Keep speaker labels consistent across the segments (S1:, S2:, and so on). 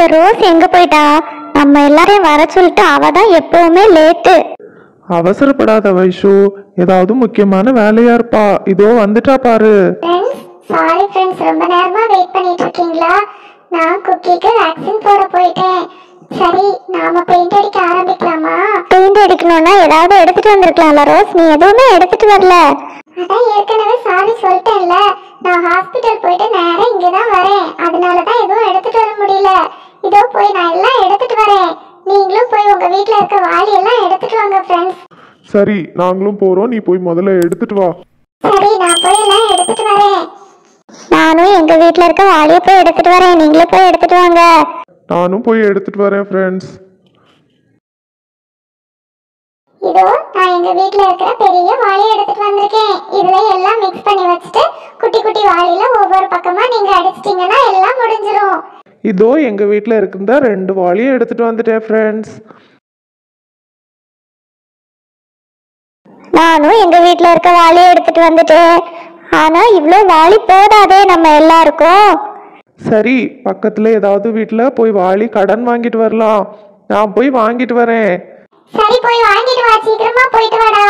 S1: இந்த ரோஸ் எங்க போயிட்டா நம்ம எல்லாரையும் வர சொல்லிட்டு அவ தான் எப்பவுமே லேட்டு
S2: அவசரப்படாத வைஷு ஏதாவது முக்கியமான வேலையா இருப்பா இதோ வந்துட்டா பாரு
S3: ஃப்ரெண்ட்ஸ் சாரி ஃப்ரெண்ட்ஸ் ரொம்ப நேரமா வெயிட் பண்ணிட்டு இருக்கீங்களா நான் குக்கிக்கு வேக்சின் போட போயிட்டேன் சரி நாம பெயிண்ட் அடிக்க ஆரம்பிக்கலாமா
S1: பெயிண்ட் அடிக்கணும்னா ஏதாவது எடுத்துட்டு வந்திருக்கலாம்ல ரோஸ் நீ எதுவுமே எடுத்துட்டு வரல
S3: அதான் ஏற்கனவே சாரி சொல்லிட்டேன்ல நான் ஹாஸ்பிட்டல் போயிட்டு நேரா இங்க தான் வரேன் அதனால தான் எதுவும் எடுத்துட்டு வர முடியல இதோ போய் நான் எல்லாம் எடுத்துட்டு வரேன் நீங்களும் போய் உங்க வீட்ல இருக்க வாளி எல்லாம் எடுத்துட்டு வாங்க ஃப்ரெண்ட்ஸ்
S2: சரி நாங்களும் போறோம் நீ போய் முதல்ல எடுத்துட்டு வா
S3: சரி நான் போய் எல்லாம் எடுத்துட்டு வரேன்
S1: நானும் எங்க வீட்ல இருக்க வாளிய போய் எடுத்துட்டு வரேன் நீங்களே போய் எடுத்துட்டு வாங்க
S2: நானும் போய் எடுத்துட்டு வரேன் ஃப்ரெண்ட்ஸ்
S3: இதோ நான் எங்க வீட்ல இருக்கிற பெரிய வாளி எடுத்துட்டு வந்திருக்கேன் இதுல எல்லாம் மிக்ஸ் பண்ணி வச்சுட்டு குட்டி குட்டி வாளியில ஒவ்வொரு பக்கமா நீங்க அடிச்சிட்டீங்கன்னா எல்லாம் முடிஞ்சிரும்
S2: இதோ எங்க வீட்ல இருக்குதா ரெண்டு வாளியும் எடுத்துட்டு வந்துட்டேன் ஃப்ரெண்ட்ஸ்
S1: நானும் எங்க வீட்ல இருக்க வாளிய எடுத்துட்டு வந்துட்டேன் ஆனா இவ்ளோ வாளி போதாதே நம்ம எல்லாருக்கும்
S2: சரி பக்கத்துல ஏதாவது வீட்ல போய் வாளி கடன் வாங்கிட்டு வரலாம் நான் போய் வாங்கிட்டு வரேன்
S3: சரி போய் வாங்கிட்டு வா சீக்கிரமா போயிட்டு வாடா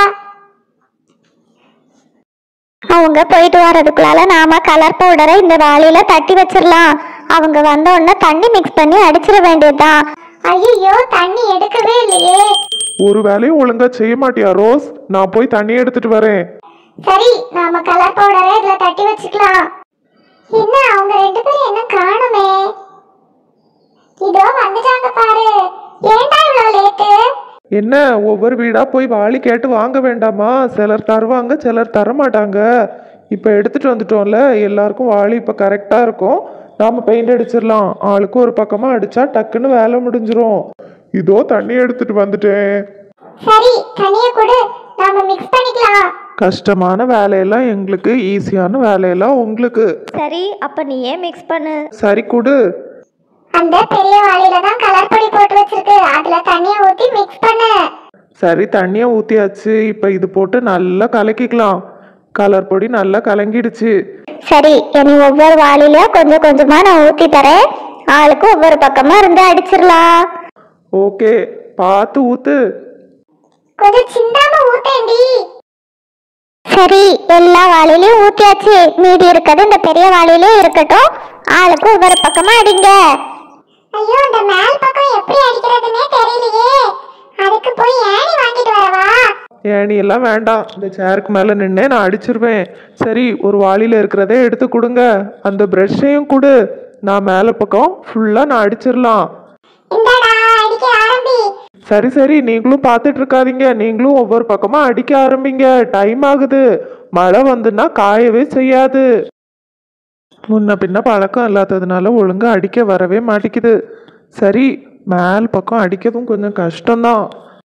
S1: அவங்க போயிட்டு வர்றதுக்குள்ளால நாம கலர் பவுடரை இந்த வாளியில தட்டி வச்சிடலாம் அவங்க வந்த உடனே தண்ணி மிக்ஸ் பண்ணி அடிச்சிட வேண்டியதுதான்
S3: ஐயோ தண்ணி எடுக்கவே இல்லையே
S2: ஒரு வேலையும் ஒழுங்கா செய்ய மாட்டியா ரோஸ் நான் போய் தண்ணி எடுத்துட்டு வரேன்
S3: சரி நாம கலர் பவுடரை இதுல தட்டி வச்சுக்கலாம் என்ன அவங்க ரெண்டு பேரும் என்ன காணுமே இதோ வந்துட்டாங்க பாரு ஏன்டா இவ்வளவு லேட்டு
S2: என்ன ஒவ்வொரு வீடா போய் வாளி கேட்டு வாங்க வேண்டாமா சிலர் தருவாங்க சிலர் தர மாட்டாங்க இப்போ எடுத்துட்டு வந்துட்டோம்ல எல்லாருக்கும் வாளி இப்போ கரெக்டாக இருக்கும் நாம பெயிண்ட் அடிச்சிடலாம் ஆளுக்கு ஒரு பக்கமா அடிச்சா டக்குன்னு வேலை முடிஞ்சிரும் இதோ தண்ணி எடுத்துட்டு வந்துட்டேன்
S3: சரி தண்ணிய கொடு நாம மிக்ஸ் பண்ணிக்கலாம்
S2: கஷ்டமான வேலையெல்லாம் எங்களுக்கு ஈஸியான வேலையெல்லாம் உங்களுக்கு
S1: சரி அப்ப நீயே மிக்ஸ் பண்ணு
S2: சரி கொடு
S3: அந்த பெரிய வாளியில தான் கலர் பொடி போட்டு வச்சிருக்கு அதுல தண்ணிய ஊத்தி மிக்ஸ் பண்ணு
S2: சரி தண்ணியை ஊற்றியாச்சு இப்போ இது போட்டு நல்லா கலக்கிக்கலாம் கலர் பொடி நல்லா கலங்கிடுச்சு
S1: சரி இனி ஒவ்வொரு வாளியில கொஞ்சம் கொஞ்சமா நான் ஊத்தி தரேன் ஆளுக்கு ஒவ்வொரு பக்கமா இருந்து அடிச்சிடலாம்
S2: ஓகே பார்த்து ஊத்து
S3: கொஞ்சம் சிந்தாம ஊத்தேண்டி
S1: சரி எல்லா வாளிலையும் ஊத்தியாச்சு மீதி இருக்கிறது இந்த பெரிய வாளியிலே இருக்கட்டும் ஆளுக்கு ஒவ்வொரு பக்கமா அடிங்க
S3: ஐயோ அந்த மேல் பக்கம் எப்படி அடிக்கிறதுனே தெரியலையே அதுக்கு போய் ஏணி வாங்கிட்டு வரவா
S2: ஏணி எல்லாம் வேண்டாம் இந்த சேருக்கு மேலே நின்னே நான் அடிச்சிருவேன் சரி ஒரு வாளியில் இருக்கிறதே எடுத்து கொடுங்க அந்த ப்ரஷ்ஷையும் கொடு நான் மேலே பக்கம் ஃபுல்லாக நான் அடிச்சிடலாம்
S3: இந்தடா அடிக்க ஆரம்பி
S2: சரி சரி நீங்களும் பார்த்துட்டு இருக்காதீங்க நீங்களும் ஒவ்வொரு பக்கமாக அடிக்க ஆரம்பிங்க டைம் ஆகுது மழை வந்துன்னா காயவே செய்யாது முன்ன பின்ன பழக்கம் இல்லாததுனால ஒழுங்கா அடிக்க வரவே மாட்டேங்குது சரி மேல் பக்கம் அடிக்கிறதும் கொஞ்சம் கஷ்டம்தான்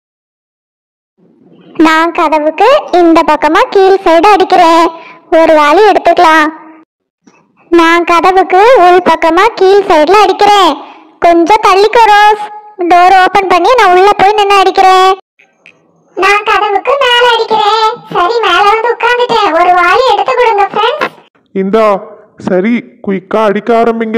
S1: நான் கதவுக்கு இந்த பக்கமா கீழ் சைடு அடிக்கிறேன் ஒரு வாளி எடுத்துக்கலாம் நான் கதவுக்கு உள் பக்கமா கீழ் சைடுல அடிக்கிறேன் கொஞ்சம் தள்ளிக்கோ ரோஸ் டோர் ஓபன் பண்ணி நான் உள்ள போய் நின்று அடிக்கிறேன்
S3: நான் கதவுக்கு மேல அடிக்கிறேன் சரி மேல வந்து உட்கார்ந்துட்டேன் ஒரு வாளி எடுத்து கொடுங்க ஃப்ரெண்ட்ஸ்
S2: இந்தா சரி குயிக்கா அடிக்க ஆரம்பிங்க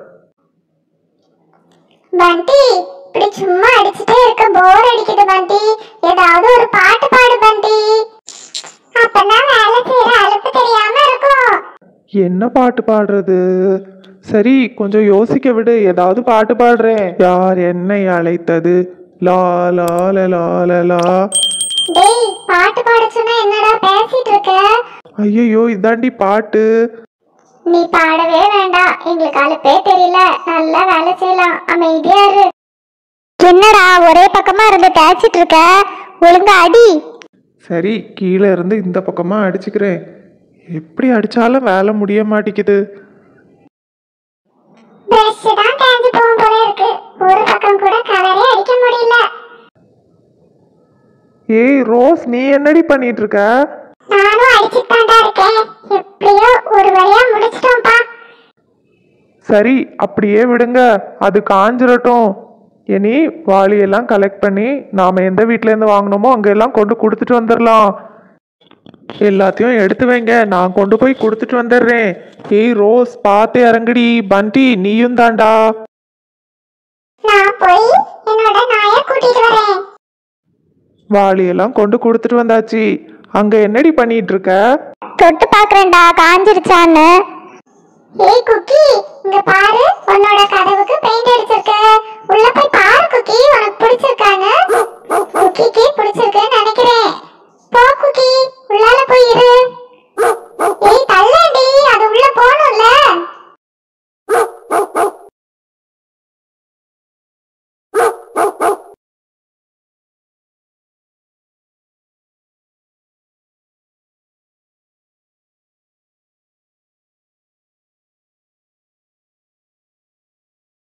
S3: பண்டி இப்படி சும்மா அடிச்சுட்டே இருக்க போர் அடிக்குது பண்டி ஏதாவது ஒரு பாட்டு பாடு பண்டி அப்பதான் வேலை செய்யற அலுப்பு தெரியாம இருக்கும்
S2: என்ன பாட்டு பாடுறது சரி கொஞ்சம் யோசிக்க விடு ஏதாவது பாட்டு பாடுறேன் யார் என்னை அழைத்தது லா லா லா லா லா லா
S3: டேய் பாட்டு பாட சொன்னா என்னடா பேசிட்டு இருக்க
S2: ஐயையோ இதாண்டி பாட்டு
S3: நீ பாடவே வேண்டாம் எங்களுக்கு அலுப்பே தெரியல நல்லா வேலை செய்யலாம் அமைதியா இரு
S1: என்னடா ஒரே பக்கமா இருந்து தேய்ச்சிட்டு இருக்க ஒழுங்கா அடி
S2: சரி கீழே இருந்து இந்த பக்கமா அடிச்சுக்கிறேன் எப்படி அடிச்சாலும் வேலை முடிய மாட்டேங்குது
S3: பிரஷ் தான் தேஞ்சு போகும் போல இருக்கு ஒரு பக்கம் கூட கலரே அடிக்க முடியல
S2: ஏய் ரோஸ் நீ என்னடி பண்ணிட்டு இருக்க
S3: நானும் அடிச்சுட்டு தான்டா இருக்கேன் எப்படியோ ஒரு வழியா முடிச்சிட்டோம்ப்பா
S2: சரி அப்படியே விடுங்க அது காஞ்சிரட்டும் இனி வாளியெல்லாம் கலெக்ட் பண்ணி நாம் எந்த வீட்டிலேருந்து வாங்கினோமோ அங்கெல்லாம் கொண்டு கொடுத்துட்டு வந்துடலாம் எல்லாத்தையும் எடுத்து வைங்க நான் கொண்டு போய் கொடுத்துட்டு வந்துடுறேன் ஏய் ரோஸ் பார்த்து இறங்குடி பண்டி நீயும் தாண்டா
S3: நான் போய் என்னோட நாயை கூட்டிட்டு வரேன்
S2: வாளியெல்லாம் கொண்டு கொடுத்துட்டு வந்தாச்சு அங்க என்னடி பண்ணிட்டு இருக்க
S1: தொட்டு பார்க்கறேன்டா காஞ்சிருச்சான்னு
S3: ஏய் குக்கி இங்க பாரு உன்னோட கதவுக்கு பெயிண்ட் அடிச்சிருக்க உள்ள போய் பாரு குக்கி உனக்கு பிடிச்சிருக்கான்னு குக்கிக்கு பிடிச்சிருக்குன்னு நினைக்கிறேன்